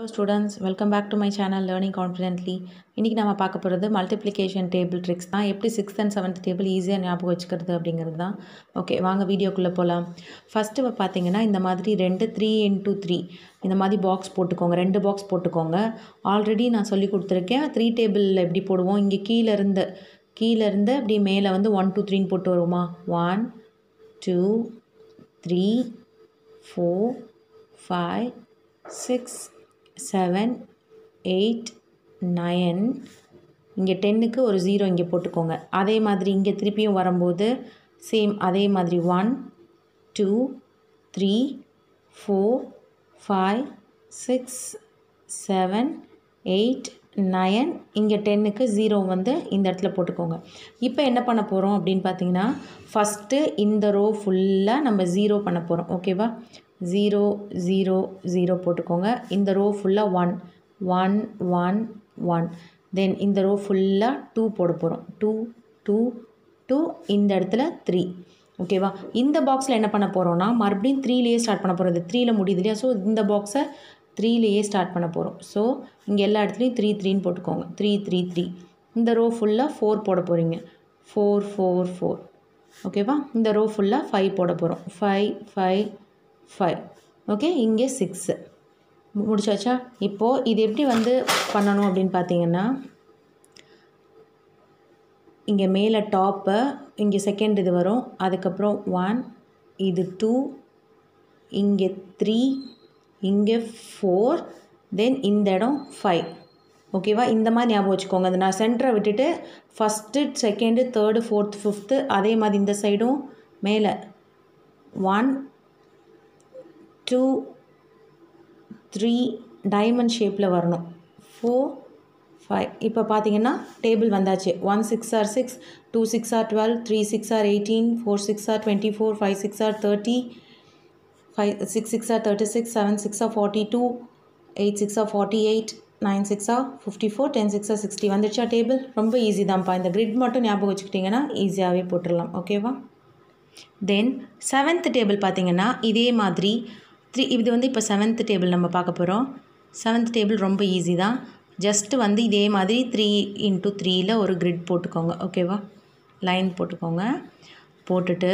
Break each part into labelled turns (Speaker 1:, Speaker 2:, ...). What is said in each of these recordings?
Speaker 1: hello students welcome back to my channel learning confidently இன்றைக்கி நம்ம பார்க்க போகிறது மல்டிப்ளிகேஷன் டேபிள் ட்ரிக்ஸ் தான் எப்படி சிக்ஸ்த் அண்ட் செவன்த் டேபிள் ஈஸியாக ஞாபகம் வச்சுக்கிறது அப்படிங்கிறது தான் ஓகே வாங்க வீடியோக்குள்ளே போகலாம் ஃபஸ்ட்டு பார்த்தீங்கன்னா இந்த மாதிரி ரெண்டு த்ரீ இன்ட்டு த்ரீ இந்த மாதிரி பாக்ஸ் போட்டுக்கோங்க ரெண்டு பாக்ஸ் போட்டுக்கோங்க ஆல்ரெடி நான் சொல்லி கொடுத்துருக்கேன் த்ரீ டேபிளில் எப்படி போடுவோம் இங்கே கீழேருந்து கீழேருந்து அப்படி மேலே வந்து ஒன் டூ த்ரீன்னு போட்டு வருவோமா one two three four five six seven eight nine இங்கே டென்னுக்கு ஒரு ஜீரோ இங்கே போட்டுக்கோங்க அதே மாதிரி இங்கே திருப்பியும் வரும்போது சேம் அதே மாதிரி one two three four five six seven eight nine இங்கே டென்னுக்கு ஜீரோ வந்து இந்த இடத்துல போட்டுக்கோங்க இப்போ என்ன பண்ண போகிறோம் அப்படின்னு பார்த்தீங்கன்னா ஃபஸ்ட்டு இந்த ரோ ஃபுல்லாக நம்ம ஜீரோ பண்ண போகிறோம் ஓகேவா ஜீரோ ஜீரோ ஜீரோ போட்டுக்கோங்க இந்த ரோ ஃபுல்லாக one one one one then இந்த ரோ ஃபுல்லாக டூ போட போகிறோம் டூ டூ டூ இந்த இடத்துல த்ரீ ஓகேவா இந்த பாக்ஸில் என்ன பண்ண போகிறோம்னா மறுபடியும் த்ரீலேயே ஸ்டார்ட் பண்ண போகிறது த்ரீயில் முடியுது இல்லையா ஸோ இந்த பாக்ஸை த்ரீலேயே ஸ்டார்ட் பண்ண போகிறோம் ஸோ இங்கே எல்லா இடத்துலையும் த்ரீ த்ரீன்னு போட்டுக்கோங்க த்ரீ த்ரீ த்ரீ இந்த ரோ ஃபுல்லாக ஃபோர் போட போகிறீங்க ஃபோர் ஃபோர் ஃபோர் ஓகேவா இந்த ரோ ஃபுல்லாக ஃபைவ் போட போகிறோம் ஃபைவ் ஃபைவ் ஃபைவ் ஓகே இங்கே சிக்ஸு முடிச்சாச்சா இப்போது இது எப்படி வந்து பண்ணணும் அப்படின்னு பார்த்தீங்கன்னா இங்கே மேலே டாப்பு இங்கே செகண்ட் இது வரும் அதுக்கப்புறம் ஒன் இது டூ இங்கே த்ரீ இங்கே ஃபோர் தென் இந்த இடம் ஃபைவ் ஓகேவா இந்த மாதிரி ஞாபகம் வச்சுக்கோங்க அது நான் சென்டரை விட்டுட்டு first second third fourth fifth அதே மாதிரி இந்த சைடும் மேலே ஒன் டூ த்ரீ டைமண்ட் ஷேப்பில் வரணும் ஃபோர் ஃபைவ் இப்போ பார்த்தீங்கன்னா டேபிள் வந்தாச்சு one six are six two six are twelve three six are eighteen four six are twenty four five six are thirty five six six are thirty six seven six are forty two eight six are forty eight nine six are fifty four ten six are sixty வந்துடுச்சா table ரொம்ப easy தான்ப்பா இந்த grid மட்டும் ஞாபகம் வச்சுக்கிட்டிங்கன்னா ஈஸியாகவே போட்டுடலாம் ஓகேவா தென் செவன்த் டேபிள் பார்த்தீங்கன்னா இதே மாதிரி த்ரீ இது வந்து இப்போ செவன்த் டேபிள் நம்ம பார்க்க போகிறோம் செவன்த் டேபிள் ரொம்ப ஈஸி தான் ஜஸ்ட்டு வந்து இதே மாதிரி த்ரீ இன்ட்டு த்ரீயில் ஒரு கிரிட் போட்டுக்கோங்க ஓகேவா லைன் போட்டுக்கோங்க போட்டுட்டு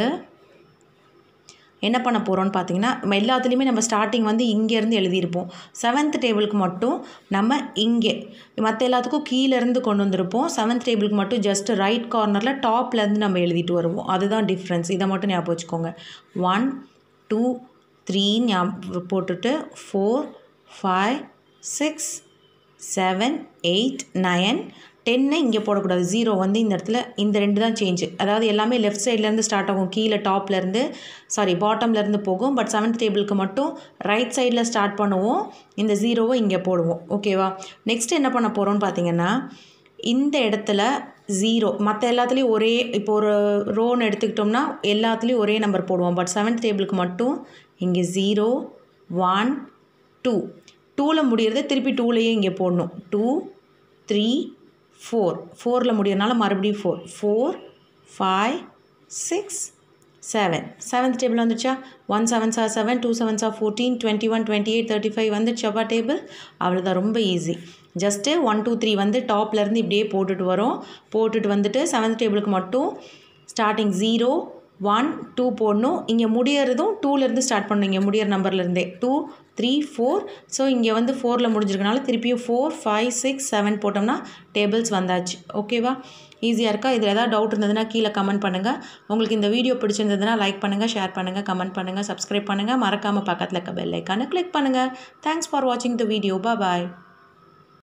Speaker 1: என்ன பண்ண போகிறோம்னு பார்த்தீங்கன்னா நம்ம எல்லாத்துலேயுமே நம்ம ஸ்டார்டிங் வந்து இங்கேருந்து எழுதியிருப்போம் செவன்த் டேபிளுக்கு மட்டும் நம்ம இங்கே மற்ற எல்லாத்துக்கும் கீழேருந்து கொண்டு வந்திருப்போம் செவன்த் டேபிளுக்கு மட்டும் ஜஸ்ட் ரைட் கார்னரில் டாப்லேருந்து நம்ம எழுதிட்டு வருவோம் அதுதான் டிஃப்ரென்ஸ் இதை மட்டும் ஞாபகம் வச்சுக்கோங்க ஒன் டூ த்ரீ ஞாபகம் போட்டுட்டு four five six seven eight nine டென்னை இங்கே போடக்கூடாது ஜீரோ வந்து இந்த இடத்துல இந்த ரெண்டு தான் சேஞ்சு அதாவது எல்லாமே லெஃப்ட் சைட்லேருந்து ஸ்டார்ட் ஆகும் கீழே டாப்லேருந்து சாரி பாட்டம்லேருந்து போகும் பட் செவன்த் டேபிளுக்கு மட்டும் ரைட் சைடில் ஸ்டார்ட் பண்ணுவோம் இந்த ஜீரோவை இங்கே போடுவோம் ஓகேவா நெக்ஸ்ட் என்ன பண்ண போகிறோம்னு பார்த்தீங்கன்னா இந்த இடத்துல ஜீரோ மற்ற எல்லாத்துலேயும் ஒரே இப்போ ஒரு ரோன்னு எடுத்துக்கிட்டோம்னா எல்லாத்துலேயும் ஒரே நம்பர் போடுவோம் பட் செவன்த் டேபிளுக்கு மட்டும் இங்கே ஜீரோ ஒன் டூ டூவில் முடியறத திருப்பி டூலையே இங்கே போடணும் டூ த்ரீ ஃபோர் ஃபோரில் முடியறனால மறுபடியும் four four five six seven seventh table வந்துச்சா one seven are seven two seven are fourteen twenty one twenty eight thirty five வந்துச்சப்பா டேபிள் அவ்வளோதான் ரொம்ப easy just one two three வந்து டாப்லேருந்து இப்படியே போட்டுட்டு வரோம் போட்டுட்டு வந்துட்டு செவன்த் டேபிளுக்கு மட்டும் ஸ்டார்டிங் ஜீரோ ஒன் டூ போடணும் இங்கே முடியறதும் டூலேருந்து ஸ்டார்ட் பண்ணணும் இங்கே முடியிற நம்பர்லேருந்தே டூ த்ரீ ஃபோர் ஸோ இங்கே வந்து ஃபோரில் முடிஞ்சிருக்கனால திருப்பியும் ஃபோர் ஃபைவ் சிக்ஸ் செவன் போட்டோம்னா டேபிள்ஸ் வந்தாச்சு ஓகேவா ஈஸியாக இருக்கா இதில் ஏதாவது டவுட் இருந்ததுன்னா கீழே கமெண்ட் பண்ணுங்கள் உங்களுக்கு இந்த வீடியோ பிடிச்சிருந்ததுன்னா லைக் பண்ணுங்கள் ஷேர் பண்ணுங்கள் கமெண்ட் பண்ணுங்கள் சப்ஸ்கிரைப் பண்ணுங்கள் மறக்காமல் பக்கத்தில் இருக்க பெல் ஐக்கானை கிளிக் பண்ணுங்கள் தேங்க்ஸ் ஃபார் வாட்சிங் த வீடியோ பாய்